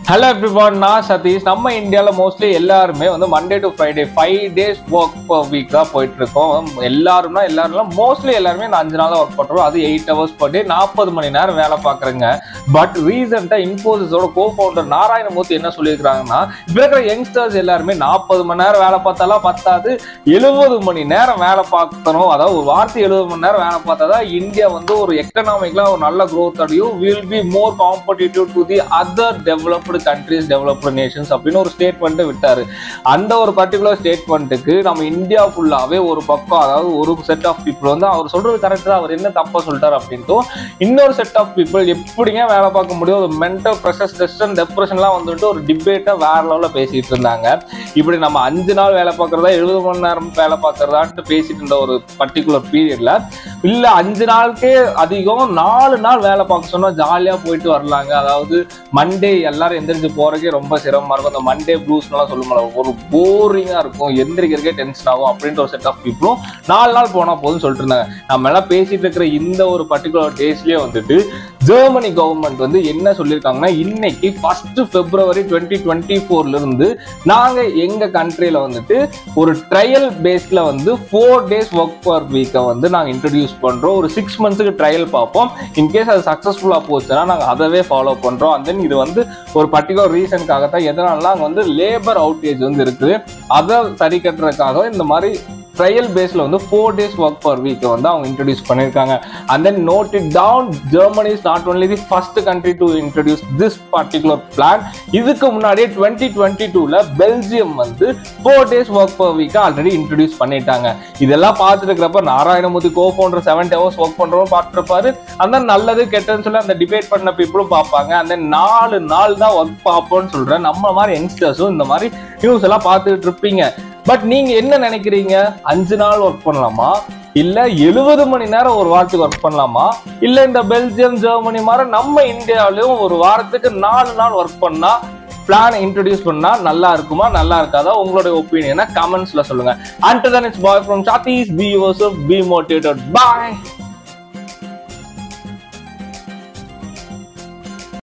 hello everyone நான் சதீஷ் நம்ம இந்தியாவில் மோஸ்ட்லி எல்லாருமே வந்து Monday to Friday five days work per week தான் போயிட்டு இருக்கோம் எல்லாரும்னா எல்லாரும் மோஸ்ட்லி எல்லாருமே இந்த அஞ்சு நாள் ஒர்க் பண்ணுறோம் அது எயிட் ஹவர்ஸ் பர் டே நாற்பது மணி நேரம் வேலை பார்க்குறேங்க பட் ரீசெண்டாக இன்ஃபோசிஸோட கோ ஃபவுண்டர் நாராயணமூர்த்தி என்ன சொல்லியிருக்காங்கன்னா இப்போ இருக்கிற யங்ஸ்டர்ஸ் எல்லாருமே நாற்பது மணி நேரம் வேலை பார்த்தாலாம் பத்தாது எழுபது மணி நேரம் வேலை பார்க்கணும் அதாவது ஒரு வாரத்தை எழுபது மணி நேரம் வேலை பார்த்தா தான் இந்தியா வந்து ஒரு எக்கனாமிக்லாம் ஒரு நல்ல growth அடையும் will be more competitive to the other developed countries developed nations அப்படின்னு ஒரு ஸ்டேட்மெண்ட்டை விட்டாரு அந்த ஒரு பர்டிகுலர் ஸ்டேட்மெண்ட்டுக்கு நம்ம இந்தியா ஃபுல்லாவே ஒரு பக்கம் அதாவது ஒரு செட் ஆஃப் பீப்புள் வந்து அவர் சொல்றது கரெக்ட் தான் அவர் என்ன தப்பா சொல்லிட்டாரு அப்படின்ட்டு இன்னொரு செட் ஆஃப் பீப்புள் எப்படிங்க வேலை பார்க்க முடியும் ஒரு மென்டல் ப்ரெஷர் ஸ்ட்ரெஸ் அண்ட் டெப்ரெஷன்லாம் வந்துட்டு ஒரு டிபேட்டை வேற லெவலில் பேசிட்டு இருந்தாங்க இப்படி நம்ம அஞ்சு நாள் வேலை பார்க்கறதா எழுபது மணி நேரம் வேலை பார்க்கறதான்ட்டு பேசிட்டு இருந்த ஒரு பர்டிகுலர் பீரியட்ல இல்ல அஞ்சு நாளுக்கே அதிகம் நாலு நாள் வேலை பார்க்க சொன்னா ஜாலியா போயிட்டு வரலாங்க அதாவது மண்டே எல்லாரும் எந்திரிச்சு போறதுக்கே ரொம்ப சிரமமா இருக்கும் அந்த மண்டே ப்ளூஸ்லாம் சொல்லுங்களா ஒரு போரிங்கா இருக்கும் எந்திரிக்கிறதுக்கே டென்ஷன் ஆகும் அப்படின்ற ஒரு செட் ஆஃப் பீப்புளும் நாலு நாள் போனா போதும்னு சொல்லிட்டு இருந்தாங்க நம்ம எல்லாம் பேசிட்டு இருக்கிற இந்த ஒரு பர்டிகுலர் டேஸ்லயே வந்துட்டு ஜெர்மனி கவர்மெண்ட் வந்து என்ன சொல்லியிருக்காங்கன்னா இன்னைக்கு ஃபர்ஸ்ட் பிப்ரவரி டுவெண்ட்டி டுவெண்ட்டி ஃபோர்ல இருந்து நாங்க எங்க கண்ட்ரியில வந்துட்டு ஒரு ட்ரையல் பேஸ்ல வந்து ஃபோர் டேஸ் ஒர்க் பர் வீக்கை வந்து நாங்க இன்ட்ரடியூஸ் பண்றோம் ஒரு சிக்ஸ் மந்த்ஸுக்கு ட்ரையல் பார்ப்போம் இன்கேஸ் அது சக்ஸஸ்ஃபுல்லா போச்சுன்னா நாங்க அதவே ஃபாலோ பண்றோம் அண்ட் தென் இது வந்து ஒரு பர்டிகுலர் ரீசனுக்காக தான் எதனால அங்க வந்து லேபர் அவுட்டேஜ் வந்து இருக்குது அதை சரி கட்டுறதுக்காக இந்த மாதிரி ட்ரையல் பேஸ்ல வந்து four days work per week வந்து அவங்க இன்ட்ரடியூஸ் பண்ணியிருக்காங்க and then note it down Germany is not only the first country to introduce this particular plan இதுக்கு முன்னாடியே டுவெண்ட்டி டுவெண்ட்டி டூல பெல்ஜியம் வந்து four days work per week already introduce பண்ணிட்டாங்க இதெல்லாம் பார்த்துட்டு இருக்கிறப்ப Narayanamurthy co founder seven hours work பண்றவங்க பார்த்துருப்பாரு அந்த நல்லது கெட்டதுன்னு சொல்லி அந்த டிபேட் பண்ண பீப்புளும் பார்ப்பாங்க அந்த நாலு நாள் தான் ஒர்க் பார்ப்போம்னு சொல்றேன் நம்ம மாதிரி யங்ஸ்டர்ஸும் இந்த மாதிரி நியூஸ் எல்லாம் பார்த்துட்டு இருப்பீங்க பட் நீங்க என்ன நினைக்கிறீங்க அஞ்சு நாள் ஒர்க் பண்ணலாமா இல்ல எழுபது மணி நேரம் ஒரு வாரத்துக்கு ஒர்க் பண்ணலாமா இல்ல இந்த பெல்ஜியம் ஜெர்மனி மாதிரி நம்ம இந்தியாவிலயும் ஒரு வாரத்துக்கு நாலு நாள் ஒர்க் பண்ணா பிளான் இன்ட்ரடியூஸ் பண்ணா நல்லா இருக்குமா நல்லா இருக்காதா உங்களுடைய ஒப்பீனியனை கமெண்ட்ஸ்ல சொல்லுங்க and then it's bye from Sathish B Joseph be motivated bye